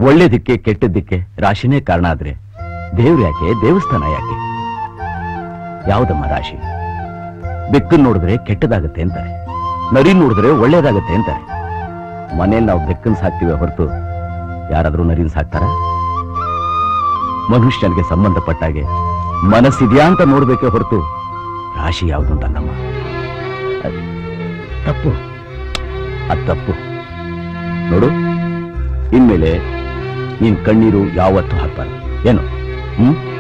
ಒಳ್ಳೇದಕ್ಕೆ ಕೆಟ್ಟದ್ದಕ್ಕೆ ರಾಶಿನೇ ಕಾರಣ ಆದ್ರೆ ದೇವ್ರು ಯಾಕೆ ದೇವಸ್ಥಾನ ಯಾಕೆ ಯಾವ್ದಮ್ಮ ರಾಶಿ ಬೆಕ್ಕನ್ ನೋಡಿದ್ರೆ ಕೆಟ್ಟದಾಗತ್ತೆ ಅಂತಾರೆ ನರಿ ನೋಡಿದ್ರೆ ಒಳ್ಳೇದಾಗತ್ತೆ ಅಂತಾರೆ ಮನೇಲಿ ನಾವು ಬೆಕ್ಕನ್ ಸಾಕ್ತಿವಿ ಹೊರತು ಯಾರಾದ್ರೂ ನರಿನ್ ಸಾಕ್ತಾರ ಮನುಷ್ಯನಿಗೆ ಸಂಬಂಧಪಟ್ಟಾಗೆ ಮನಸ್ಸಿದ್ಯಾ ಅಂತ ನೋಡ್ಬೇಕೆ ಹೊರತು ರಾಶಿ ಯಾವುದು ಅಂತಲ್ಲಮ್ಮ ಅದ್ ತಪ್ಪು ಅದ್ ತಪ್ಪು ನೋಡು ಇನ್ಮೇಲೆ ನೀನ್ ಕಣ್ಣೀರು ಯಾವತ್ತೂ ಹಾಕ್ಬಾರ್ದು ಏನು ಹ್ಮ್